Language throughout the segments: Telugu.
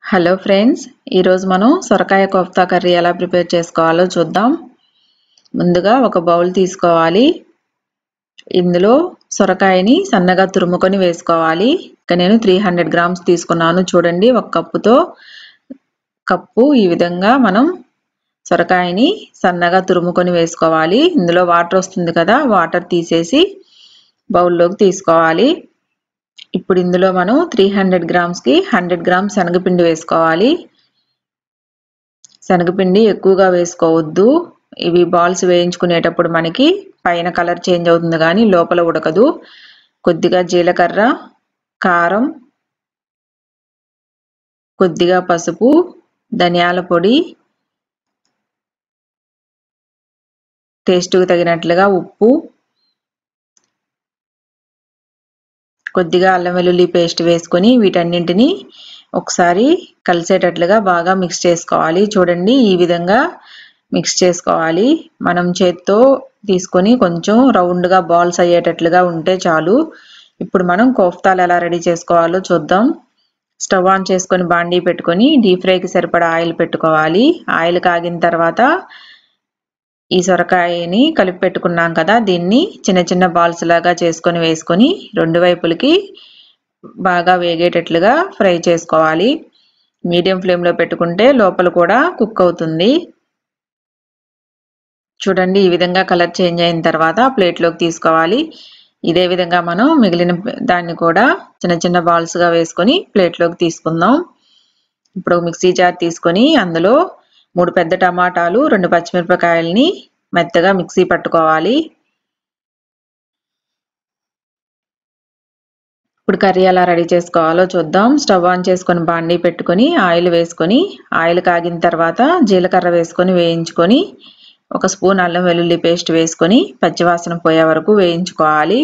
హలో ఫ్రెండ్స్ ఈరోజు మనం సొరకాయ కోఫ్తా కర్రీ ఎలా ప్రిపేర్ చేసుకోవాలో చూద్దాం ముందుగా ఒక బౌల్ తీసుకోవాలి ఇందులో సొరకాయని సన్నగా తురుముకొని వేసుకోవాలి ఇక నేను త్రీ హండ్రెడ్ గ్రామ్స్ తీసుకున్నాను చూడండి ఒక కప్పుతో కప్పు ఈ విధంగా మనం సొరకాయని సన్నగా తురుముకొని వేసుకోవాలి ఇందులో వాటర్ వస్తుంది కదా వాటర్ తీసేసి బౌల్లోకి తీసుకోవాలి ఇప్పుడు ఇందులో మనం త్రీ హండ్రెడ్ గ్రామ్స్కి హండ్రెడ్ గ్రామ్స్ శనగపిండి వేసుకోవాలి శనగపిండి ఎక్కువగా వేసుకోవద్దు ఇవి బాల్స్ వేయించుకునేటప్పుడు మనకి పైన కలర్ చేంజ్ అవుతుంది కానీ లోపల ఉడకదు కొద్దిగా జీలకర్ర కారం కొద్దిగా పసుపు ధనియాల పొడి టేస్ట్కి తగినట్లుగా ఉప్పు కొద్దిగా అల్లం వెల్లుల్లి పేస్ట్ వేసుకొని వీటన్నింటినీ ఒకసారి కలిసేటట్లుగా బాగా మిక్స్ చేసుకోవాలి చూడండి ఈ విధంగా మిక్స్ చేసుకోవాలి మనం చేత్తో తీసుకొని కొంచెం రౌండ్గా బాల్స్ అయ్యేటట్లుగా ఉంటే చాలు ఇప్పుడు మనం కోఫ్తాలు ఎలా రెడీ చేసుకోవాలో చూద్దాం స్టవ్ ఆన్ చేసుకొని బాండీ పెట్టుకొని డీప్ ఫ్రైకి సరిపడా ఆయిల్ పెట్టుకోవాలి ఆయిల్ కాగిన తర్వాత ఈ సొరకాయని కలిపి పెట్టుకున్నాం కదా దీన్ని చిన్న చిన్న బాల్స్ లాగా చేసుకొని వేసుకొని రెండు వైపులకి బాగా వేగేటట్లుగా ఫ్రై చేసుకోవాలి మీడియం ఫ్లేమ్లో పెట్టుకుంటే లోపల కూడా కుక్ అవుతుంది చూడండి ఈ విధంగా కలర్ చేంజ్ అయిన తర్వాత ప్లేట్లోకి తీసుకోవాలి ఇదే విధంగా మనం మిగిలిన దాన్ని కూడా చిన్న చిన్న బాల్స్గా వేసుకొని ప్లేట్లోకి తీసుకుందాం ఇప్పుడు మిక్సీ జార్ తీసుకొని అందులో మూడు పెద్ద టమాటాలు రెండు పచ్చిమిరపకాయలని మెత్తగా మిక్సీ పట్టుకోవాలి ఇప్పుడు కర్రీ ఎలా రెడీ చేసుకోవాలో చూద్దాం స్టవ్ ఆన్ చేసుకొని బాండీ పెట్టుకొని ఆయిల్ వేసుకొని ఆయిల్ కాగిన తర్వాత జీలకర్ర వేసుకొని వేయించుకొని ఒక స్పూన్ అల్లం వెల్లుల్లి పేస్ట్ వేసుకొని పచ్చివాసన పోయే వరకు వేయించుకోవాలి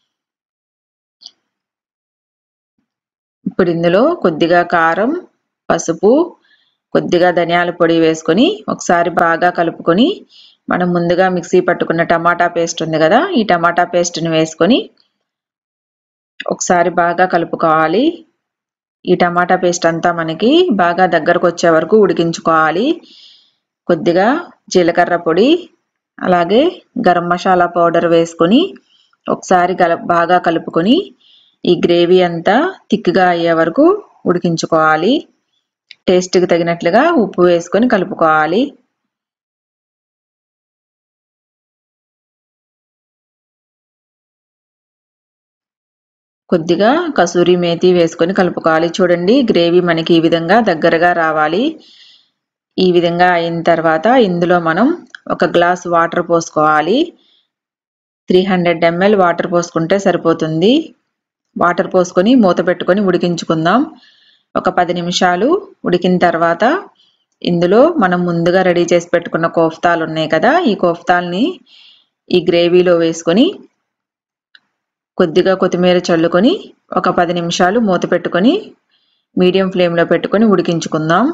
ఇప్పుడు ఇందులో కొద్దిగా కారం పసుపు కొద్దిగా ధనియాల పొడి వేసుకొని ఒకసారి బాగా కలుపుకొని మనం ముందుగా మిక్సీ పట్టుకున్న టమాటా పేస్ట్ ఉంది కదా ఈ టమాటా పేస్ట్ని వేసుకొని ఒకసారి బాగా కలుపుకోవాలి ఈ టమాటా పేస్ట్ అంతా మనకి బాగా దగ్గరకు వచ్చే వరకు ఉడికించుకోవాలి కొద్దిగా జీలకర్ర పొడి అలాగే గరం మసాలా పౌడర్ వేసుకొని ఒకసారి కల బాగా కలుపుకొని ఈ గ్రేవీ అంతా థిక్గా అయ్యే వరకు ఉడికించుకోవాలి టేస్ట్కి తగినట్లుగా ఉప్పు వేసుకొని కలుపుకోవాలి కొద్దిగా కసూరి మేతి వేసుకొని కలుపుకోవాలి చూడండి గ్రేవీ మనకి ఈ విధంగా దగ్గరగా రావాలి ఈ విధంగా అయిన తర్వాత ఇందులో మనం ఒక గ్లాస్ వాటర్ పోసుకోవాలి త్రీ హండ్రెడ్ ఎంఎల్ వాటర్ పోసుకుంటే సరిపోతుంది వాటర్ పోసుకొని మూత పెట్టుకొని ఉడికించుకుందాం ఒక పది నిమిషాలు ఉడికిన తర్వాత ఇందులో మనం ముందుగా రెడీ చేసి పెట్టుకున్న కోఫ్తాలు ఉన్నాయి కదా ఈ కోఫ్తాల్ని ఈ గ్రేవీలో వేసుకొని కొద్దిగా కొత్తిమీర చల్లుకొని ఒక పది నిమిషాలు మూత పెట్టుకొని మీడియం ఫ్లేమ్లో పెట్టుకొని ఉడికించుకుందాం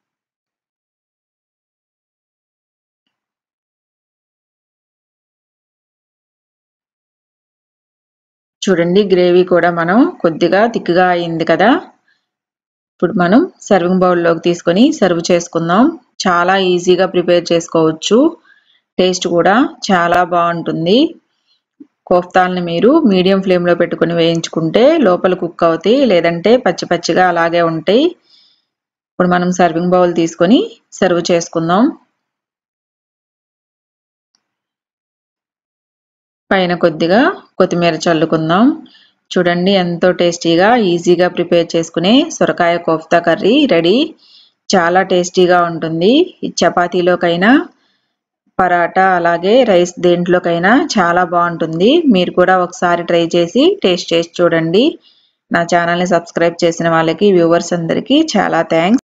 చూడండి గ్రేవీ కూడా మనం కొద్దిగా థిక్గా అయింది కదా ఇప్పుడు మనం సర్వింగ్ బౌల్లోకి తీసుకొని సర్వ్ చేసుకుందాం చాలా ఈజీగా ప్రిపేర్ చేసుకోవచ్చు టేస్ట్ కూడా చాలా బాగుంటుంది కోఫ్తాల్ని మీరు మీడియం ఫ్లేమ్లో పెట్టుకుని వేయించుకుంటే లోపల కుక్ అవుతాయి లేదంటే పచ్చి పచ్చిగా అలాగే ఉంటాయి ఇప్పుడు మనం సర్వింగ్ బౌల్ తీసుకొని సర్వ్ చేసుకుందాం పైన కొద్దిగా కొత్తిమీర చల్లుకుందాం చూడండి ఎంతో టేస్టీగా ఈజీగా ప్రిపేర్ చేసుకునే సొరకాయ కోఫ్తా కర్రీ రెడీ చాలా టేస్టీగా ఉంటుంది ఈ చపాతీలోకైనా పరాటా అలాగే రైస్ దేంట్లోకైనా చాలా బాగుంటుంది మీరు కూడా ఒకసారి ట్రై చేసి టేస్ట్ చేసి చూడండి నా ఛానల్ని సబ్స్క్రైబ్ చేసిన వాళ్ళకి వ్యూవర్స్ అందరికీ చాలా థ్యాంక్స్